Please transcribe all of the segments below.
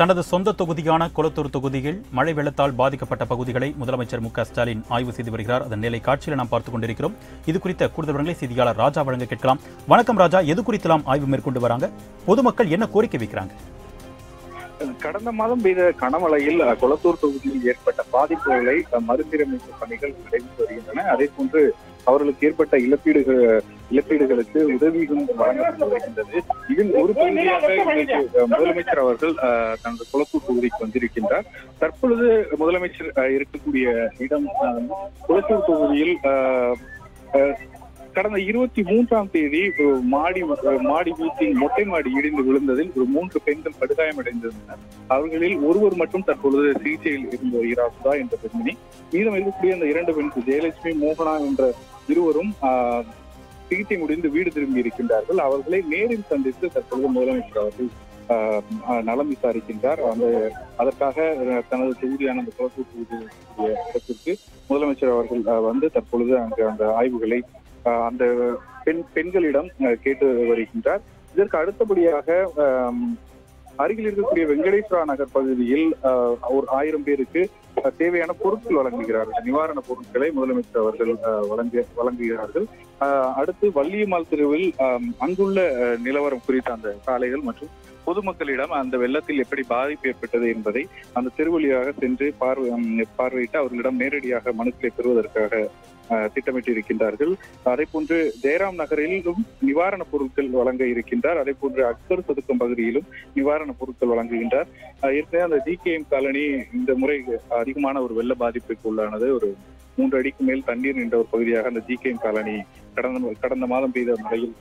தனது சொந்த தொகுதியான கொளத்தூர் தொகுதியில் மழை வெள்ளத்தால் பாதிக்கப்பட்ட பகுதிகளை முதலமைச்சர் மு க ஸ்டாலின் ஆய்வு செய்து வருகிறார் அதன் நிலை காட்சியில் நாம் பார்த்துக் கொண்டிருக்கிறோம் இது குறித்த கூடுதல் விவரங்களை செய்தியாளர் ராஜா வழங்க கேட்கலாம் வணக்கம் ராஜா எது குறித்தெல்லாம் ஆய்வு மேற்கொண்டு வராங்க பொதுமக்கள் என்ன கோரிக்கை வைக்கிறாங்க கடந்த மாதம் பெய்த கனமழையில் அஹ், கொளத்தூர் தொகுதியில் ஏற்பட்ட பாதிப்புகளை அஹ், மறுசீரமைப்பு பணிகள் நடைபெற்று வருகின்றன அதே போன்று அவர்களுக்கு ஏற்பட்ட இழப்பீடுகள் இழப்பீடுகளுக்கு உதவிகளும் வழங்கப்பட்டு வருகின்றது இதில் ஒரு பகுதியாக இன்றைக்கு அஹ், முதலமைச்சர் அவர்கள் அஹ், தனது கொளத்தூர் தொகுதிக்கு வந்திருக்கின்றார் தற்பொழுது முதலமைச்சர் அஹ், இருக்கக்கூடிய இடம் அஹ், கொளத்தூர் தொகுதியில் அஹ், அஹ், கடந்த இருபத்தி மூன்றாம் தேதி ஒரு மாடி மாடி வீட்டில் மொட்டை மாடி இடிந்து விழுந்ததில் ஒரு மூன்று பெண்கள் படுகாயமடைந்திருந்தனர் அவர்களில் ஒருவர் மட்டும் தற்பொழுது சிகிச்சையில் இருந்து வருகிறார் சுதா என்ற பெண்மணி மீதம் இருக்கக்கூடிய அந்த இரண்டு பெண்கள் ஜெயலட்சுமி மோகனா என்ற இருவரும் ஆஹ், சிகிச்சை முடிந்து வீடு திரும்பி இருக்கின்றார்கள் அவர்களை நேரில் சந்தித்து தற்பொழுது முதலமைச்சர் அவர்கள் ஆஹ், ஆஹ், நலம் விசாரிக்கின்றார் அந்த அதற்காக அஹ், தனது தொகுதியான அந்த குளத்தூர் தொகுதி இடத்திற்கு முதலமைச்சர் அவர்கள் ஆஹ், வந்து தற்பொழுது அங்கு அந்த ஆய்வுகளை ஆஹ், அந்த பெண் பெண்களிடம் ஆஹ், கேட்டு வருகின்றார் இதற்கு அடுத்தபடியாக ஆம், அருகில் இருக்கக்கூடிய வெங்கடேஸ்வரா நகர் பகுதியில் ஆஹ், ஒரு ஆயிரம் பேருக்கு ஆஹ், தேவையான பொருட்கள் வழங்குகிறார்கள் நிவாரண பொருட்களை முதலமைச்சர் அவர்கள் ஆஹ், வழங்க வழங்குகிறார்கள் ஆஹ், அடுத்து வள்ளியம்மாள் தெருவில் ஆம், அங்குள்ள ஆஹ், நிலவரம் குறித்த அந்த சாலைகள் மற்றும் பொதுமக்களிடம் அந்த வெள்ளத்தில் எப்படி பாதிப்பு ஏற்பட்டது என்பதை அந்த தெருவழியாக சென்று பார்வை ம், பார்வையிட்டு அவர்களிடம் நேரடியாக மனுக்களை பெறுவதற்காக ஆஹ், திட்டமிட்டு இருக்கின்றார்கள் அதே போன்று ஜெயராம் நகரிலும் நிவாரணப் பொருட்கள் வழங்க இருக்கின்றார் அதே போன்று அக்பர் சதுக்கம் பகுதியிலும் நிவாரணப் பொருட்கள் வழங்குகின்றார் ஆஹ் ஏற்கனவே அந்த ஜிகேஎம் காலனி இந்த முறை அதிகமான ஒரு வெள்ள பாதிப்புக்கு உள்ளானது ஒரு மூன்று அடிக்கு மேல் தண்ணீர் நின்ற ஒரு பகுதியாக அந்த ஜிகேஎம் காலனி கடந்த கடந்த மாதம் பெய்த மழையில்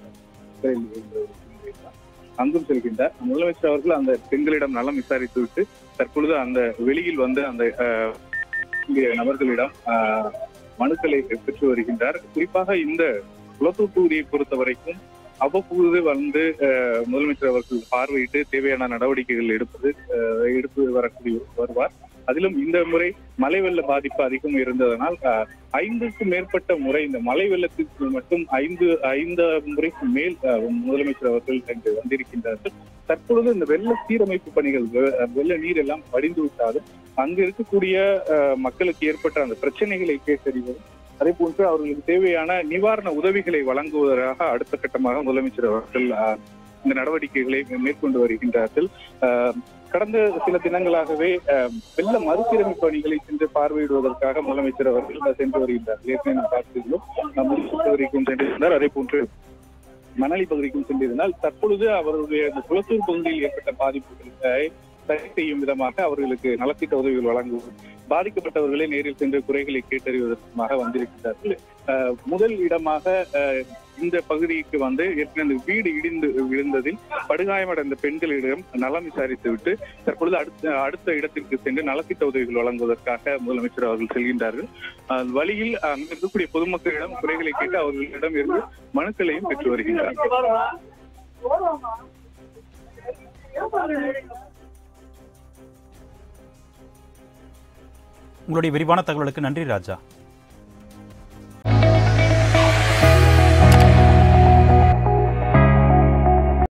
அங்கும் செல்கின்றார் முதலமைச்சர் அவர்கள் அந்த பெண்களிடம் நலம் விசாரித்துவிட்டு தற்பொழுது அந்த வெளியில் வந்து அந்த ஆஹ், இங்கே நபர்களிடம் ஆஹ், மனுக்களை பெற்று வருகின்றார் குறிப்பாக இந்த குளத்தூர் தொகுதியை பொறுத்த வரைக்கும் அவ்வப்போது வந்து அஹ், முதலமைச்சர் அவர்கள் பார்வையிட்டு தேவையான நடவடிக்கைகள் எடுப்பது அஹ், எடுத்து வரக்கூடிய வருவார் அதிலும் இந்த முறை மழை வெள்ள பாதிப்பு அதிகம் இருந்ததனால் அஹ், ஐந்துக்கும் மேற்பட்ட முறை இந்த மழை வெள்ளத்திற்கு மட்டும் ஐந்து ஐந்து முறைக்கு மேல் அஹ், முதலமைச்சர் அவர்கள் இங்கு வந்திருக்கின்றார்கள் தற்பொழுது இந்த வெள்ள சீரமைப்பு பணிகள் வெ- வெள்ள நீர் எல்லாம் வடிந்து விட்டாலும் அங்கு இருக்கக்கூடிய அஹ், மக்களுக்கு ஏற்பட்ட அந்த பிரச்சனைகளை கேட்டறிவது அதே போன்று அவர்களுக்கு தேவையான நிவாரண உதவிகளை வழங்குவதற்காக அடுத்த கட்டமாக முதலமைச்சர் அவர்கள் அஹ், இந்த நடவடிக்கைகளை மேற்கொண்டு வருகின்றார்கள் அஹ், கடந்த சில தினங்களாகவே அஹ், வெள்ள மறுசீரமைப்பு பணிகளை சென்று பார்வையிடுவதற்காக முதலமைச்சர் அவர்கள் சென்று வருகின்றார் ஏற்கனவே நாம் பார்த்திருந்தோம் அஹ், முடிசூர் பகுதிக்கும் சென்றிருந்தார் அதே போன்று மணலி பகுதிக்கும் சென்றிருந்தால் தற்பொழுது அவருடைய இந்த குளத்தூர் பகுதியில் ஏற்பட்ட பாதிப்புகளை சரி செய்யும் விதமாக அவர்களுக்கு நலத்திட்ட உதவிகள் வழங்குவது பாதிக்கப்பட்டவர்களை நேரில் சென்று குறைகளை கேட்டறிவதற்காக வந்திருக்கிறார்கள் அஹ், முதல் இடமாக அஹ், இந்த பகுதிக்கு வந்து ஏற்கனவே இந்த வீடு இடிந்து விழுந்ததில் படுகாயமடைந்த பெண்களிடம் நலம் விசாரித்துவிட்டு தற்பொழுது அடுத்த அடுத்த இடத்திற்கு சென்று நலத்திட்ட உதவிகள் வழங்குவதற்காக முதலமைச்சர் அவர்கள் செல்கின்றார்கள் அஹ், வழியில் அங்கு இருக்கக்கூடிய பொதுமக்களிடம் குறைகளை கேட்டு அவர்களிடம் இருந்து மனுக்களையும் பெற்று வருகின்றார் உங்களுடைய விரிவான தகவலுக்கு நன்றி ராஜா